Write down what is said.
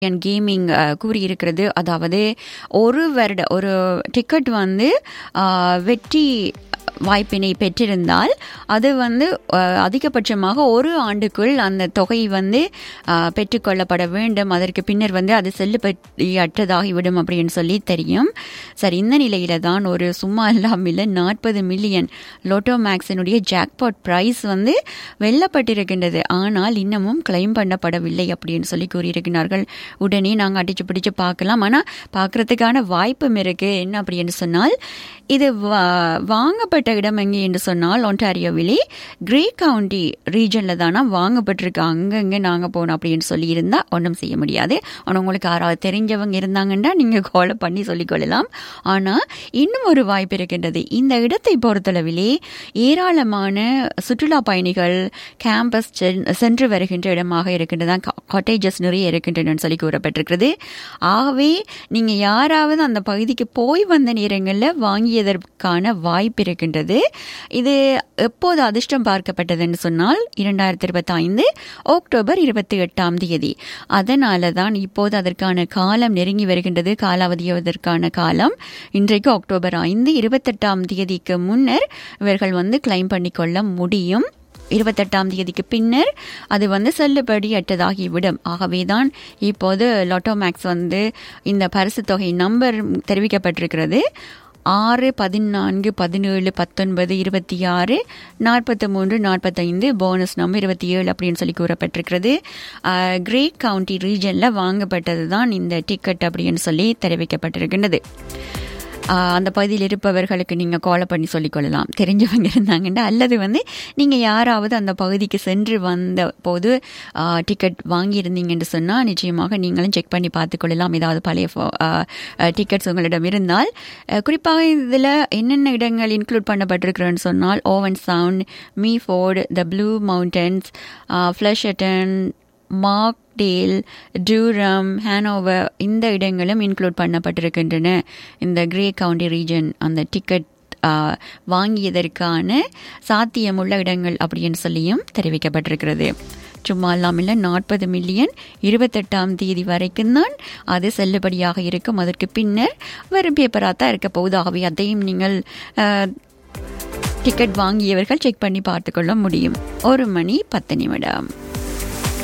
gaming கூறியிருக்கிறது அதாவது ஒரு வருட ஒரு டிக்கெட் வந்து அஹ், வெற்றி வாய்ப்பினை பெற்றிருந்தால் அது வந்து அஹ், அதிகபட்சமாக ஒரு ஆண்டுக்குள் அந்த தொகை வந்து அஹ், பெற்றுக்கொள்ளப்பட வேண்டும் அதற்கு பின்னர் வந்து அது செல்லுபடியற்றதாகிவிடும் அப்படின்னு சொல்லி தெரியும் சரி இந்த நிலையில தான் ஒரு சும்மா இல்லாமல் நாற்பது மில்லியன் லோட்டோ மேக்ஸினுடைய ஜாக்பாட் பிரைஸ் வந்து வெல்லப்பட்டிருக்கின்றது ஆனால் இன்னமும் கிளைம் பண்ணப்படவில்லை அப்படின்னு சொல்லி கூறியிருக்கிறார்கள் உடனே நாங்கள் அடிச்சு பிடிச்சு பார்க்கலாம் ஆனால் பார்க்கறதுக்கான வாய்ப்பும் இருக்கு என்ன அப்படின்னு சொன்னால் இது வா- வாங்கப்பட்ட இடம் எங்கே என்று சொன்னால் ஒன்டாரியோவிலே கிரே கவுண்டி ரீஜனில் தானா வாங்கப்பட்டிருக்கு அங்கங்கே நாங்கள் போனோம் அப்படின்னு சொல்லி இருந்தால் ஒன்றும் செய்ய முடியாது ஆனால் உங்களுக்கு யாராவது தெரிஞ்சவங்க இருந்தாங்கன்னா நீங்கள் கால் பண்ணி சொல்லிக்கொள்ளலாம் ஆனால் இன்னும் ஒரு வாய்ப்பு இருக்கின்றது இந்த இடத்தை பொறுத்தளவிலே ஏராளமான சுற்றுலா பயணிகள் கேம்பஸ் சென்று வருகின்ற இடமாக இருக்கின்றதா காட்டேஜஸ் நிறைய இருக்கின்றன சொல்லி கூறப்பட்டிருக்கிறது ஆகவே நீங்கள் யாராவது அந்த பகுதிக்கு போய் வந்த நேரங்களில் வாங்கியதற்கான வாய்ப்பு இருக்கின்றது இது எப்போது அதிர்ஷ்டம் பார்க்கப்பட்டதுன்னு சொன்னால் இரண்டாயிரத்தி இருபத்தி ஐந்து அக்டோபர் இருபத்தி எட்டாம் தேதி அதனால தான் இப்போது அதற்கான காலம் நெருங்கி வருகின்றது காலாவதியாவதற்கான காலம் இன்றைக்கு அக்டோபர் ஐந்து இருபத்தெட்டாம் தேதிக்கு முன்னர் இவர்கள் வந்து கிளைம் பண்ணிக்கொள்ள முடியும் இருபத்தெட்டாம் தேதிக்கு பின்னர் அது வந்து செல்லுபடியற்றதாகிவிடும் ஆகவே தான் இப்போது லோட்டோ மேக்ஸ் வந்து இந்த பரிசு தொகை நம்பர் தெரிவிக்கப்பட்டிருக்கிறது ஆறு பதினான்கு பதினேழு பத்தொன்பது இருபத்தி ஆறு நாற்பத்தி மூன்று நாற்பத்தைந்து போனஸ் நம்பர் இருபத்தி ஏழு அப்படின்னு சொல்லி கூறப்பட்டிருக்கிறது கிரே கவுண்டி ரீஜனில் வாங்கப்பட்டது தான் இந்த டிக்கெட் அப்படின்னு சொல்லி தெரிவிக்கப்பட்டிருக்கின்றது ஆஹ் அந்த பகுதியில் இருப்பவர்களுக்கு நீங்கள் கால் பண்ணி சொல்லிக்கொள்ளலாம் தெரிஞ்சவங்க இருந்தாங்கன்னா அல்லது வந்து நீங்கள் யாராவது அந்த பகுதிக்கு சென்று வந்த போது டிக்கெட் வாங்கியிருந்தீங்கன்னு சொன்னால் நிச்சயமாக நீங்களும் செக் பண்ணி பார்த்துக்கொள்ளலாம் ஏதாவது பழைய டிக்கெட்ஸ் உங்களிடம் இருந்தால் ஆஹ் குறிப்பாக இதில் என்னென்ன இடங்கள் இன்க்ளூட் பண்ணப்பட்டிருக்கிறேன்னு சொன்னால் Owen Sound Meaford the Blue Mountains Flesherton Markdale Durham Hanover இந்த இடங்களும் இன்க்ளூட் பண்ணப்பட்டிருக்கின்றன இந்த கிரே கவுண்டி ரீஜன் அந்த டிக்கெட் வாங்கியதற்கான சாத்தியமுள்ள இடங்கள் அப்படின்னு சொல்லியும் தெரிவிக்கப்பட்டிருக்கிறது சும்மா இல்லாமல் நாற்பது மில்லியன் இருபத்தெட்டாம் தேதி வரைக்கும் தான் அது செல்லுபடியாக இருக்கும் அதற்கு பின்னர் வெறும் பேப்பராக தான் இருக்க போகுது ஆகவே அதையும் நீங்கள் ஆஹ், டிக்கெட் வாங்கியவர்கள் செக் பண்ணி பார்த்துக்கொள்ள முடியும் ஒரு மணி பத்து நிமிடம்